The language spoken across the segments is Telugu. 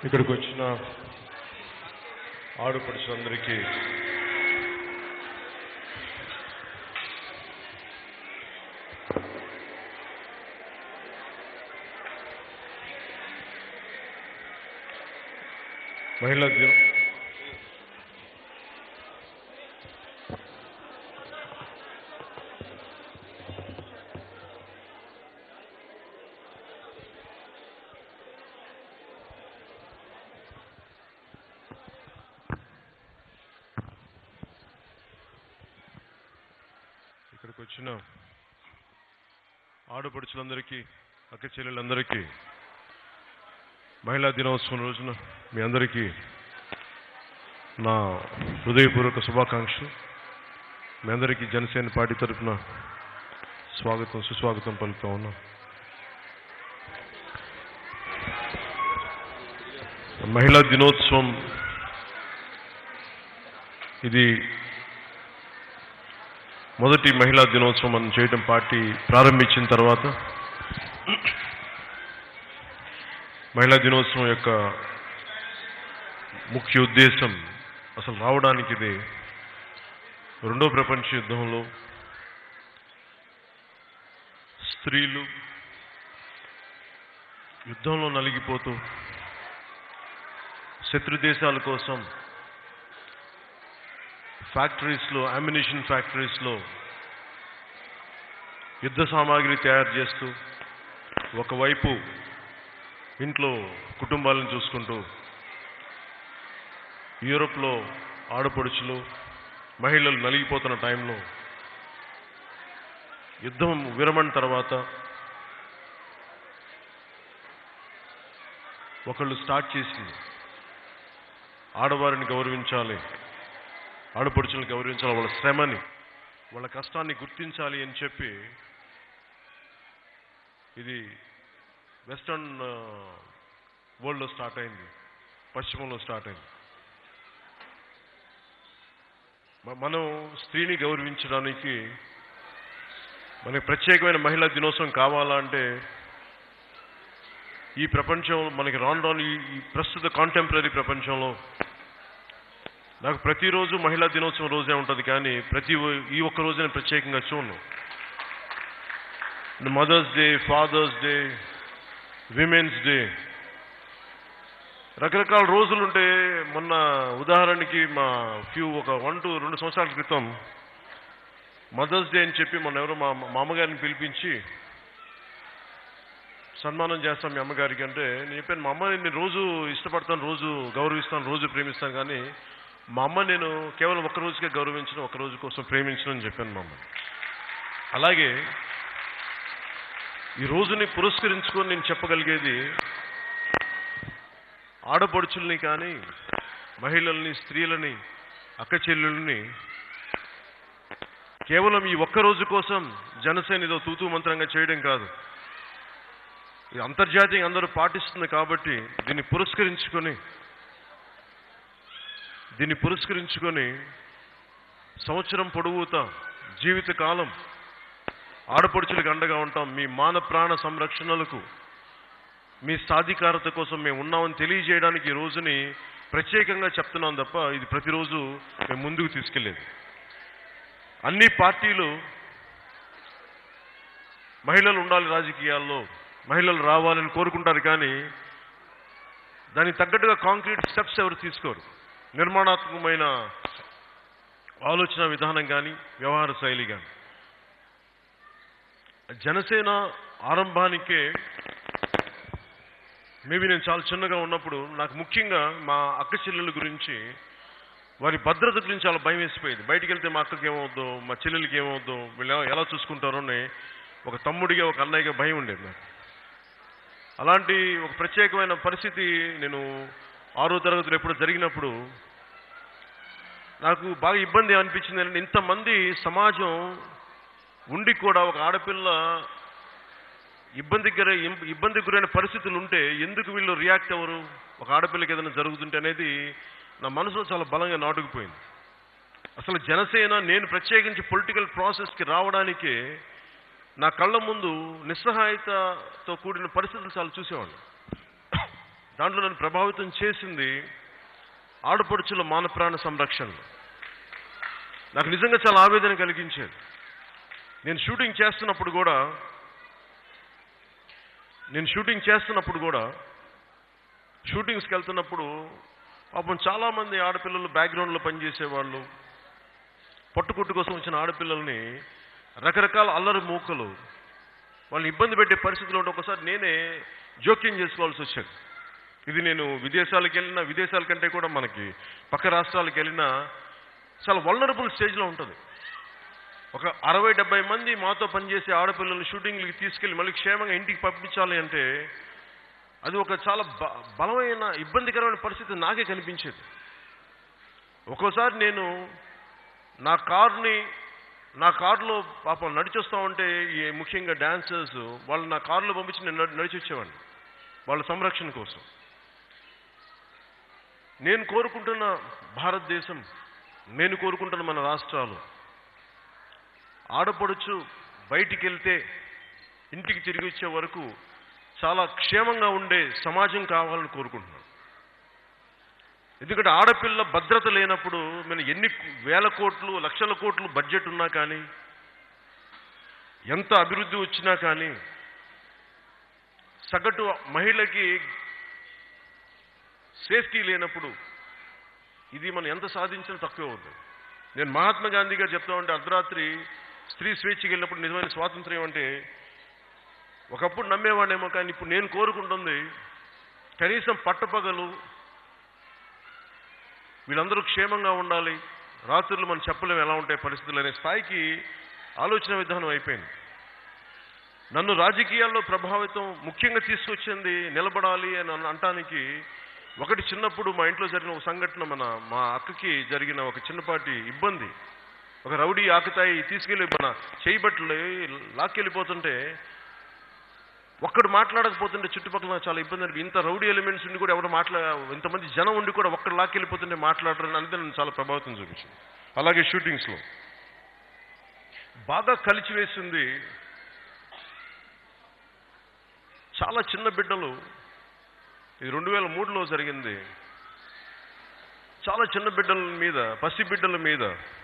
ఇక్కడికి వచ్చిన ఆడపడుచులందరికీ మహిళా దినం ఇక్కడికి వచ్చిన ఆడపడుచులందరికీ అక్క చెల్లెలందరికీ మహిళా దినోత్సవం రోజున మీ అందరికీ నా హృదయపూర్వక శుభాకాంక్షలు మీ అందరికీ జనసేన పార్టీ తరఫున స్వాగతం సుస్వాగతం పలుకుతా ఉన్నా మహిళా దినోత్సవం ఇది మొదటి మహిళా దినోత్సవం మనం చేయడం పార్టీ ప్రారంభించిన తర్వాత మహిళా దినోత్సవం యొక్క ముఖ్య ఉద్దేశం అసలు రావడానికి ఇది రెండో ప్రపంచ యుద్ధంలో స్త్రీలు యుద్ధంలో నలిగిపోతూ శత్రు దేశాల కోసం ఫ్యాక్టరీస్లో అమ్యునిషన్ ఫ్యాక్టరీస్లో యుద్ధ సామాగ్రి తయారు చేస్తూ ఒకవైపు ఇంట్లో కుటుంబాలను చూసుకుంటూ యూరోప్లో ఆడపడుచులు మహిళలు నలిగిపోతున్న టైంలో యుద్ధం విరమణ తర్వాత ఒకళ్ళు స్టార్ట్ చేసింది ఆడవారిని గౌరవించాలి ఆడపడుచులను గౌరవించాలి వాళ్ళ శ్రమని వాళ్ళ కష్టాన్ని గుర్తించాలి అని చెప్పి ఇది వెస్టర్న్ వరల్డ్లో స్టార్ట్ అయింది పశ్చిమంలో స్టార్ట్ అయింది మ- మనం స్త్రీని గౌరవించడానికి మనకి ప్రత్యేకమైన మహిళా దినోత్సవం కావాలా అంటే ఈ ప్రపంచం మనకి రాను రాను ఈ ఈ ప్రస్తుత కాంటెంపరీ ప్రపంచంలో నాకు ప్రతిరోజు మహిళా దినోత్సవం రోజే ఉంటుంది కానీ ప్రతి ఓ- ఈ ఒక్క రోజు నేను ప్రత్యేకంగా చూడను mother's day father's day women's day రకరకాల రోజులుంటే మొన్న ఉదాహరణకి మా ఫ్యూ ఒక వన్ టు రెండు సంవత్సరాల క్రితం మదర్స్ డే అని చెప్పి మొన్న ఎవరో మా మా అమ్మగారిని పిలిపించి సన్మానం చేస్తాం మీ అమ్మగారికి అంటే నేను చెప్పాను మా అమ్మని నేను రోజు ఇష్టపడతాను రోజు గౌరవిస్తాను రోజు ప్రేమిస్తాను కానీ మా అమ్మ నేను కేవలం ఒక్క రోజుకే గౌరవించను ఒక రోజు కోసం ప్రేమించను అని చెప్పాను మా అమ్మ అలాగే ఈ రోజుని పురస్కరించుకొని నేను చెప్పగలిగేది ఆడపడుచుల్ని కానీ మహిళల్ని స్త్రీలని అక్క చెల్లెల్ని కేవలం ఈ ఒక్క రోజు కోసం జనసేన ఏదో తూతూ మంత్రంగా చేయడం కాదు ఇది అంతర్జాతీయంగా అందరూ పాటిస్తుంది కాబట్టి దీన్ని పురస్కరించుకొని దీన్ని పురస్కరించుకొని సంవత్సరం పొడవుతా జీవితకాలం ఆడపడుచులకు అండగా ఉంటాం మీ మాన ప్రాణ సంరక్షణలకు మీ సాధికారత కోసం మేము ఉన్నామని తెలియజేయడానికి ఈ రోజుని ప్రత్యేకంగా చెప్తున్నాం తప్ప ఇది ప్రతిరోజు మేము ముందుకు తీసుకెళ్లేదు అన్ని పార్టీలు మహిళలు ఉండాలి రాజకీయాల్లో మహిళలు రావాలని కోరుకుంటారు కానీ దానికి తగ్గట్టుగా కాంక్రీట్ స్టెప్స్ ఎవరు తీసుకోరు నిర్మాణాత్మకమైన ఆలోచన విధానం కానీ వ్యవహార శైలి కానీ జనసేన ఆరంభానికే మేబీ నేను చాలా చిన్నగా ఉన్నప్పుడు నాకు ముఖ్యంగా మా అక్క చెల్లెల గురించి వారి భద్రత గురించి చాలా భయం వేసిపోయింది బయటికి వెళ్తే మా అక్కకి ఏమవుద్దో మా చెల్లెలకి ఏమవుద్దో వీళ్ళు ఎలా- ఎలా చూసుకుంటారో అని ఒక తమ్ముడిగా ఒక అన్నయ్యగా భయం ఉండేది నాకు అలాంటి ఒక ప్రత్యేకమైన పరిస్థితి నేను ఆరో తరగతిలో ఎప్పుడు జరిగినప్పుడు నాకు బాగా ఇబ్బంది అనిపించింది ఏంటంటే ఇంతమంది సమాజం ఉండి కూడా ఒక ఆడపిల్ల ఇబ్బందికి గురై ఇబ్బందికి గురైన పరిస్థితులు ఉంటే ఎందుకు వీళ్ళు రియాక్ట్ అవ్వరు ఒక ఆడపిల్లకి ఏదైనా జరుగుతుంటే అనేది నా మనసులో చాలా బలంగా నాటుకుపోయింది అసలు జనసేన నేను ప్రత్యేకించి పొలిటికల్ ప్రాసెస్కి రావడానికి నా కళ్ళ ముందు నిస్సహాయతతో కూడిన పరిస్థితులు చాలా చూసేవాడిని దాంట్లో నన్ను ప్రభావితం చేసింది ఆడపడుచుల మానప్రాణ సంరక్షణ నాకు నిజంగా చాలా ఆవేదన కలిగించేది నేను షూటింగ్ చేస్తున్నప్పుడు కూడా నేను షూటింగ్ చేస్తున్నప్పుడు కూడా షూటింగ్స్కి వెళ్తున్నప్పుడు పాపం చాలామంది ఆడపిల్లలు బ్యాక్గ్రౌండ్లో పనిచేసేవాళ్ళు పట్టుకుట్టు కోసం వచ్చిన ఆడపిల్లల్ని రకరకాల అల్లరి మూకలు వాళ్ళని ఇబ్బంది పెట్టే పరిస్థితులు ఉంటే ఒకసారి నేనే జోక్యం చేసుకోవాల్సి వచ్చేది ఇది నేను విదేశాలకు వెళ్ళిన విదేశాల కంటే కూడా మనకి పక్క రాష్ట్రాలకు వెళ్ళినా చాలా వల్నరబుల్ స్టేజ్లో ఉంటుంది ఒక అరవై డెబ్బై మంది మాతో పనిచేసే ఆడపిల్లలు షూటింగ్లకి తీసుకెళ్ళి మళ్ళీ క్షేమంగా ఇంటికి పంపించాలి అంటే అది ఒక చాలా బ బలమైన ఇబ్బందికరమైన పరిస్థితి నాకే కనిపించేది ఒక్కోసారి నేను నా కారుని నా కారులో పాపం నడిచొస్తా ఉంటే ఈ ముఖ్యంగా డాన్సర్స్ వాళ్ళు నా కారులో పంపించి నేను నడి- నడిచి వచ్చేవాడిని వాళ్ళ సంరక్షణ కోసం నేను కోరుకుంటున్న భారతదేశం నేను కోరుకుంటున్న మన రాష్ట్రాలు ఆడపడుచు బయటికి వెళ్తే ఇంటికి తిరిగి వచ్చే వరకు చాలా క్షేమంగా ఉండే సమాజం కావాలని కోరుకుంటున్నాను ఎందుకంటే ఆడపిల్ల భద్రత లేనప్పుడు మన ఎన్ని వేల కోట్లు లక్షల కోట్లు బడ్జెట్ ఉన్నా కానీ ఎంత అభివృద్ధి వచ్చినా కానీ సగటు మహిళకి సేఫ్టీ లేనప్పుడు ఇది మనం ఎంత సాధించినా తక్కువే అవుతుంది నేను మహాత్మా గాంధీ గారు చెప్తా ఉంటే అర్ధరాత్రి స్త్రీ స్వేచ్ఛకి వెళ్ళినప్పుడు నిజమైన స్వాతంత్ర్యం అంటే ఒకప్పుడు నమ్మేవాడేమో కానీ ఇప్పుడు నేను కోరుకుంటుంది కనీసం పట్టపగలు వీళ్ళందరూ క్షేమంగా ఉండాలి రాత్రులు మనం చెప్పలేము ఎలా ఉంటాయి పరిస్థితులు అనే స్థాయికి ఆలోచన విధానం అయిపోయింది నన్ను రాజకీయాల్లో ప్రభావితం ముఖ్యంగా తీసుకొచ్చింది నిలబడాలి అని అన- అంటానికి ఒకటి చిన్నప్పుడు మా ఇంట్లో జరిగిన ఒక సంఘటన మన మా అక్కకి జరిగిన ఒక చిన్నపాటి ఇబ్బంది ఒక రౌడీ ఆకతాయి తీసుకెళ్ళి మన చేయబట్టలు లాక్కెళ్ళిపోతుంటే ఒక్కడు మాట్లాడకపోతుంటే చుట్టుపక్కల నాకు చాలా ఇబ్బంది అనిపి ఇంత రౌడీ ఎలిమెంట్స్ ఉండి కూడా ఎవరు మాట్లా ఇంతమంది జనం ఉండి కూడా ఒక్కడు లాక్కెళ్ళిపోతుంటే మాట్లాడరని అనేది నన్ను చాలా ప్రభావితం చూపించింది అలాగే షూటింగ్స్లో బాగా కలిచివేసింది చాలా చిన్న బిడ్డలు ఇది రెండు వేల మూడులో జరిగింది చాలా చిన్న బిడ్డల మీద పసి బిడ్డల మీద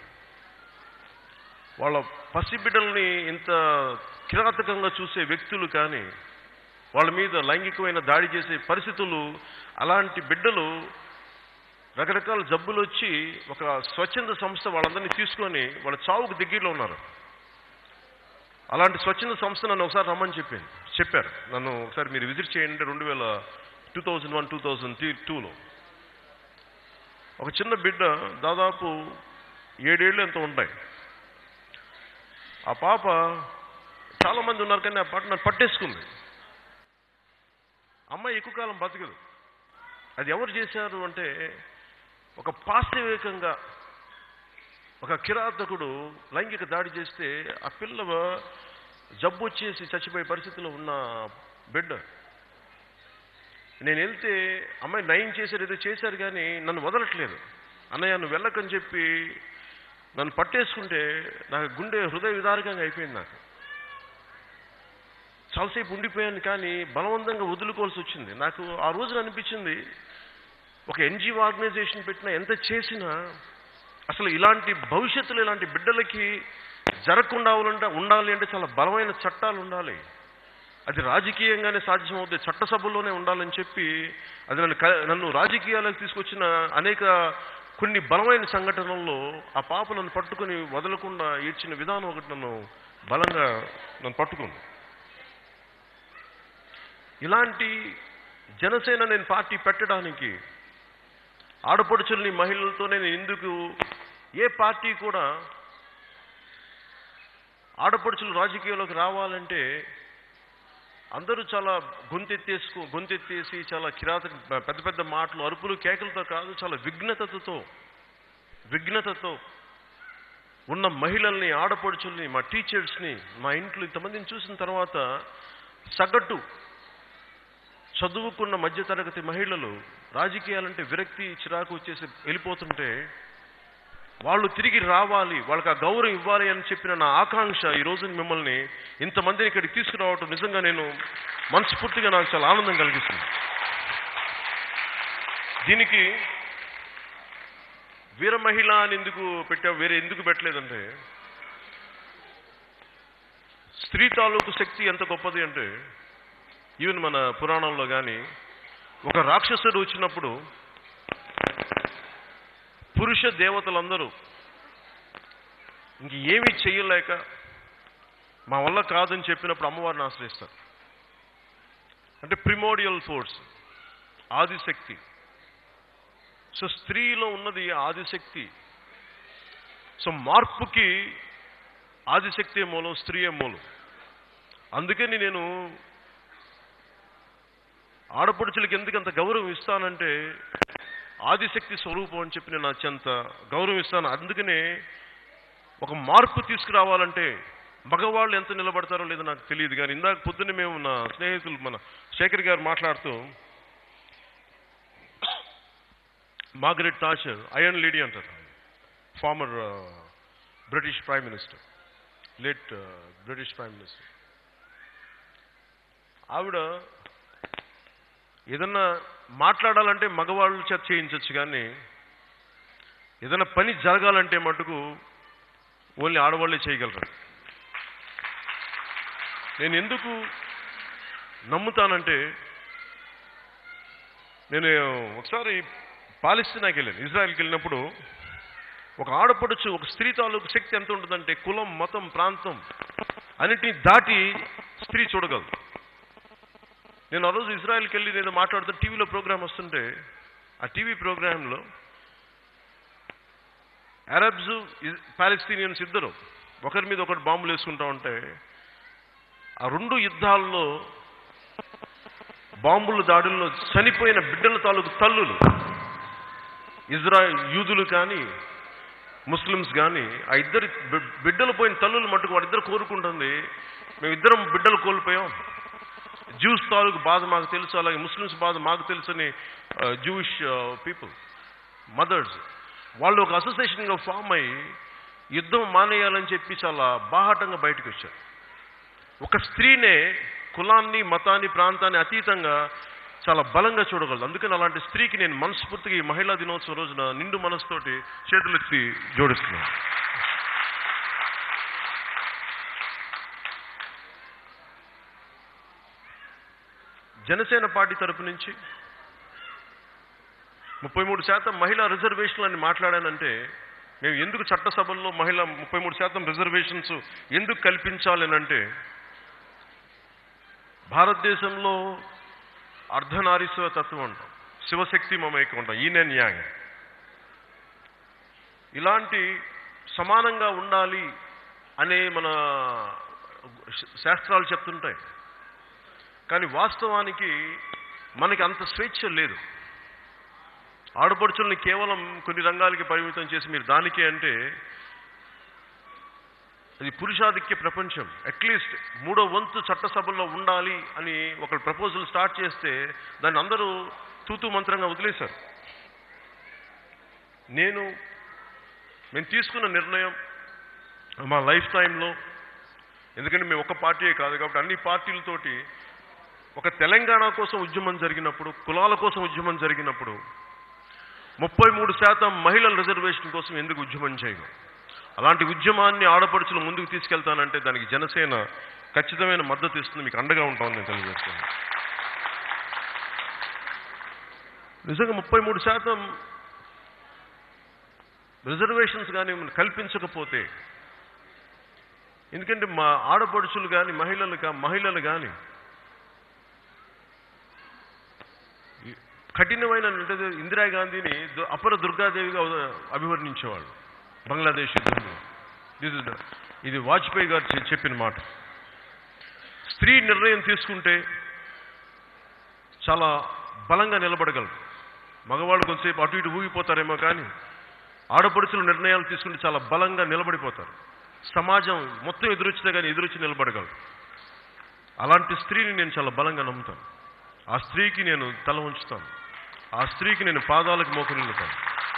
వాళ్ళ పసి బిడ్డల్ని ఇంత కిరాతకంగా చూసే వ్యక్తులు కానీ వాళ్ళ మీద లైంగికమైన దాడి చేసే పరిస్థితులు అలాంటి బిడ్డలు రకరకాల జబ్బులు వచ్చి ఒక స్వచ్ఛంద సంస్థ వాళ్ళందరినీ తీసుకొని వాళ్ళ చావుకు దగ్గరలో ఉన్నారు అలాంటి స్వచ్ఛంద సంస్థ నన్ను ఒకసారి రమ్మని చెప్పింది చెప్పారు నన్ను ఒకసారి మీరు విజిట్ చేయండి రెండు వేల two thousand one two thousand టూలో ఒక చిన్న బిడ్డ దాదాపు ఏడేళ్ళు ఎంత ఉంటాయి ఆ పాప చాలా మంది ఉన్నారు కానీ ఆ పాట నన్ను పట్టేసుకుంది అమ్మాయి ఎక్కువ కాలం బతకదు అది ఎవరు చేశారు అంటే ఒక పాశవికంగా ఒక కిరాతకుడు లైంగిక దాడి చేస్తే ఆ పిల్ల జబ్బు వచ్చేసి చచ్చిపోయే పరిస్థితిలో ఉన్న బిడ్డ నేను వెళ్తే అమ్మాయి నయం చేశారు ఏదో చేశారు కానీ నన్ను వదలట్లేదు అన్నయ్య నువ్వు వెళ్ళకని చెప్పి నన్ను పట్టేసుకుంటే నాకు గుండె హృదయ విదారకంగా అయిపోయింది నాకు చాలాసేపు ఉండిపోయాను కానీ బలవంతంగా వదులుకోవాల్సి వచ్చింది నాకు ఆ రోజున అనిపించింది ఒక ఎన్జిఓ ఆర్గనైజేషన్ పెట్టినా ఎంత చేసినా అసలు ఇలాంటి భవిష్యత్తులో ఇలాంటి బిడ్డలకి జరగకుండా ఉండాలంటే ఉండాలి అంటే చాలా బలమైన చట్టాలు ఉండాలి అది రాజకీయంగానే సాధ్యమవుతుంది చట్టసభల్లోనే ఉండాలని చెప్పి అది నన్ను క- నన్ను రాజకీయాలకు తీసుకొచ్చిన అనేక కొన్ని బలమైన సంఘటనల్లో ఆ పాప నన్ను పట్టుకుని వదలకుండా ఏడ్చిన విధానం ఒకటి నన్ను బలంగా నన్ను పట్టుకుంది ఇలాంటి జనసేన నేను పార్టీ పెట్టడానికి ఆడపడుచుల్ని మహిళలతోనే నేను ఎందుకు ఏ పార్టీ కూడా ఆడపడుచులు రాజకీయాల్లోకి రావాలంటే అందరూ చాలా గొంతెత్తేసుకో గొంతెత్తేసి చాలా కిరాత పెద్ద పెద్ద మాటలు అరుపులు కేకలతో కాదు చాలా విఘ్నతతో విఘ్నతతో ఉన్న మహిళల్ని ఆడపడుచుల్ని మా టీచర్స్ని మా ఇంట్లో ఇంతమందిని చూసిన తర్వాత సగటు చదువుకున్న మధ్యతరగతి మహిళలు రాజకీయాలంటే విరక్తి చిరాకు వచ్చేసి వెళ్ళిపోతుంటే వాళ్ళు తిరిగి రావాలి వాళ్ళకి ఆ గౌరవం ఇవ్వాలి అని చెప్పిన నా ఆకాంక్ష ఈ రోజు మిమ్మల్ని ఇంతమందిని ఇక్కడికి తీసుకురావటం నిజంగా నేను మనస్ఫూర్తిగా నాకు చాలా ఆనందం కలిగిస్తుంది దీనికి వీర మహిళ అని ఎందుకు పెట్టా వేరే ఎందుకు పెట్టలేదంటే స్త్రీ తాలూకు శక్తి ఎంత గొప్పది అంటే ఈవెన్ మన పురాణంలో కానీ ఒక రాక్షసుడు వచ్చినప్పుడు పురుష దేవతలందరూ ఇంక ఏమీ చెయ్యలేక మా వల్ల కాదని చెప్పినప్పుడు అమ్మవారిని ఆశ్రయిస్తారు అంటే ప్రిమోడియల్ ఫోర్స్ ఆదిశక్తి సో స్త్రీలో ఉన్నది ఆదిశక్తి సో మార్పుకి ఆదిశక్తి మూలం స్త్రీయే మూలం అందుకని నేను ఆడపడుచులకి ఎందుకు అంత గౌరవం ఇస్తానంటే ఆదిశక్తి స్వరూపం అని చెప్పి నేను అత్యంత గౌరవం ఇస్తాను అందుకనే ఒక మార్పు తీసుకురావాలంటే మగవాళ్ళు ఎంత నిలబడతారో లేదో నాకు తెలియదు కానీ ఇందాక పొద్దున్నే మేము నా స్నేహితులు మన శేఖర్ గారు మాట్లాడుతూ మార్గరెట్ థాచర్ అయన్ లేడీ అంటారు former British prime minister late British prime minister ఆవిడ ఏదన్నా మాట్లాడాలంటే మగవాళ్ళ చేత చేయించవచ్చు కానీ ఏదైనా పని జరగాలంటే మటుకు ఓన్లీ ఆడవాళ్ళే చేయగలరు నేను ఎందుకు నమ్ముతానంటే నేను ఒకసారి పాలిస్తీనాకి వెళ్ళాను ఇజ్రాయెల్కి వెళ్ళినప్పుడు ఒక ఆడపడుచు ఒక స్త్రీ తాలూకు శక్తి ఎంత ఉంటుందంటే కులం మతం ప్రాంతం అన్నిటిని దాటి స్త్రీ చూడగలదు నేను ఆ రోజు ఇజ్రాయెల్కి వెళ్ళి నేను మాట్లాడుతూ టీవీలో ప్రోగ్రామ్ వస్తుంటే ఆ టీవీ ప్రోగ్రాంలో అరబ్స్ పాలస్తీనియన్స్ ఇద్దరు ఒకరి మీద ఒకటి బాంబులు వేసుకుంటా ఉంటే ఆ రెండు యుద్ధాల్లో బాంబుల దాడుల్లో చనిపోయిన బిడ్డల తాలూకు తల్లులు ఇజ్రాయెల్ యూదులు కానీ ముస్లిమ్స్ కానీ ఆ ఇద్దరి బి- బిడ్డలు పోయిన తల్లులు మట్టుకు వాడిద్దరు కోరుకుంటుంది మేము ఇద్దరం బిడ్డలు కోల్పోయాం జ్యూస్ తాలూకు బాధ మాకు తెలుసు అలాగే ముస్లిమ్స్ బాధ మాకు తెలుసని జూయిష్ పీపుల్ మదర్స్ వాళ్ళు ఒక అసోసియేషన్గా ఫామ్ అయ్యి యుద్ధం మానేయాలని చెప్పి చాలా బాహాటంగా బయటకు వచ్చారు ఒక స్త్రీనే కులాన్ని మతాన్ని ప్రాంతాన్ని అతీతంగా చాలా బలంగా చూడగలదు అందుకని అలాంటి స్త్రీకి నేను మనస్ఫూర్తిగా ఈ మహిళా దినోత్సవం రోజున నిండు మనసుతోటి చేతులెత్తి జోడిస్తున్నాను జనసేన పార్టీ తరపు నుంచి ముప్పై మూడు శాతం మహిళా రిజర్వేషన్లు అని మాట్లాడానంటే మేము ఎందుకు చట్టసభల్లో మహిళ ముప్పై మూడు శాతం రిజర్వేషన్స్ ఎందుకు కల్పించాలి అని అంటే భారతదేశంలో అర్ధనారీశ్వర తత్వం అంటాం శివశక్తి మమైకం ఉంటాం ఈయన న్యాయం ఇలాంటి సమానంగా ఉండాలి అనే మన శాస్త్రాలు చెప్తుంటాయి కానీ వాస్తవానికి మనకి అంత స్వేచ్ఛ లేదు ఆడపడుచుల్ని కేవలం కొన్ని రంగాలకి పరిమితం చేసి మీరు దానికే అంటే అది పురుషాధిక్య ప్రపంచం అట్లీస్ట్ మూడో వంతు చట్టసభల్లో ఉండాలి అని ఒక ప్రపోజల్ స్టార్ట్ చేస్తే దాన్ని అందరూ తూతూ మంత్రంగా వదిలేశారు నేను మేము తీసుకున్న నిర్ణయం మా లైఫ్ టైంలో ఎందుకంటే మేము ఒక పార్టీయే కాదు కాబట్టి అన్ని పార్టీలతోటి ఒక తెలంగాణ కోసం ఉద్యమం జరిగినప్పుడు కులాల కోసం ఉద్యమం జరిగినప్పుడు ముప్పై మూడు శాతం మహిళల రిజర్వేషన్ కోసం ఎందుకు ఉద్యమం చేయను అలాంటి ఉద్యమాన్ని ఆడపడుచులు ముందుకు తీసుకెళ్తానంటే దానికి జనసేన ఖచ్చితమైన మద్దతు ఇస్తుంది మీకు అండగా ఉంటామని నేను తెలియజేస్తున్నాను నిజంగా ముప్పై మూడు శాతం రిజర్వేషన్స్ కానీ కల్పించకపోతే ఎందుకంటే మా ఆడపడుచులు కానీ మహిళలు కా మహిళలు కానీ ఈ కఠినమైన అంటే ఇందిరాగాంధీని దు- అపర దుర్గాదేవిగా ఉద- అభివర్ణించేవాళ్ళు బంగ్లాదేశ్ యుద్ధంలో This is the- ఇది వాజ్పేయి గారు చె- చెప్పిన మాట స్త్రీ నిర్ణయం తీసుకుంటే చాలా బలంగా నిలబడగలరు మగవాళ్ళు కొంతసేపు అటు ఇటు ఊగిపోతారేమో కానీ ఆడపడుచులు నిర్ణయాలు తీసుకుంటే చాలా బలంగా నిలబడిపోతారు సమాజం మొత్తం ఎదురొచ్చినా కానీ ఎదురొచ్చి నిలబడగలరు అలాంటి స్త్రీని నేను చాలా బలంగా నమ్ముతాను ఆ స్త్రీకి నేను తల ఉంచుతాను ఆ స్త్రీకి నేను పాదాలకు మోకరిల్లుతాను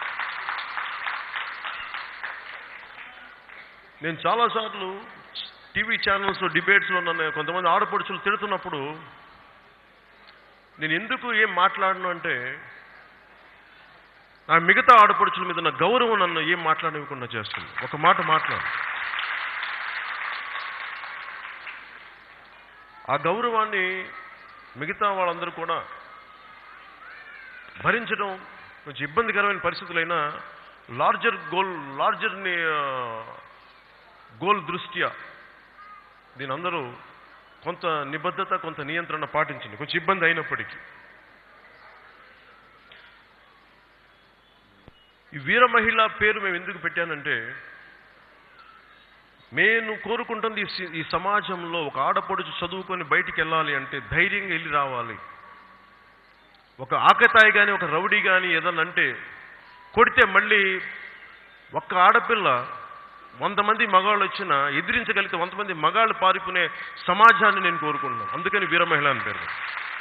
నేను చాలాసార్లు టీవీ ఛానల్స్లో డిబేట్స్లో నన్ను కొంతమంది ఆడపడుచులు తిడుతున్నప్పుడు నేను ఎందుకు ఏం మాట్లాడను అంటే ఆ మిగతా ఆడపడుచుల మీద ఉన్న గౌరవం నన్ను ఏం మాట్లాడనివ్వకుండా చేస్తుంది ఒక మాట మాట్లాడు ఆ గౌరవాన్ని మిగతా వాళ్ళందరూ కూడా భరించడం కొంచెం ఇబ్బందికరమైన పరిస్థితులైనా లార్జర్ గోల్ లార్జర్ని గోల్ దృష్ట్యా దీని అందరూ కొంత నిబద్ధత కొంత నియంత్రణ పాటించింది కొంచెం ఇబ్బంది అయినప్పటికీ ఈ వీర మహిళ పేరు మేము ఎందుకు పెట్టానంటే నేను కోరుకుంటుంది ఈ సి- ఈ సమాజంలో ఒక ఆడపడుచు చదువుకొని బయటికి వెళ్ళాలి అంటే ధైర్యంగా వెళ్ళి రావాలి ఒక ఆకతాయి కానీ ఒక రౌడీ కానీ ఏదన్నా అంటే కొడితే మళ్ళీ ఒక్క ఆడపిల్ల వంద మంది మగాళ్ళు వచ్చినా ఎదిరించగలిగితే వంద మంది మగాళ్ళు పారిపోనే సమాజాన్ని నేను కోరుకుంటున్నాను అందుకని వీర మహిళ అని పేరు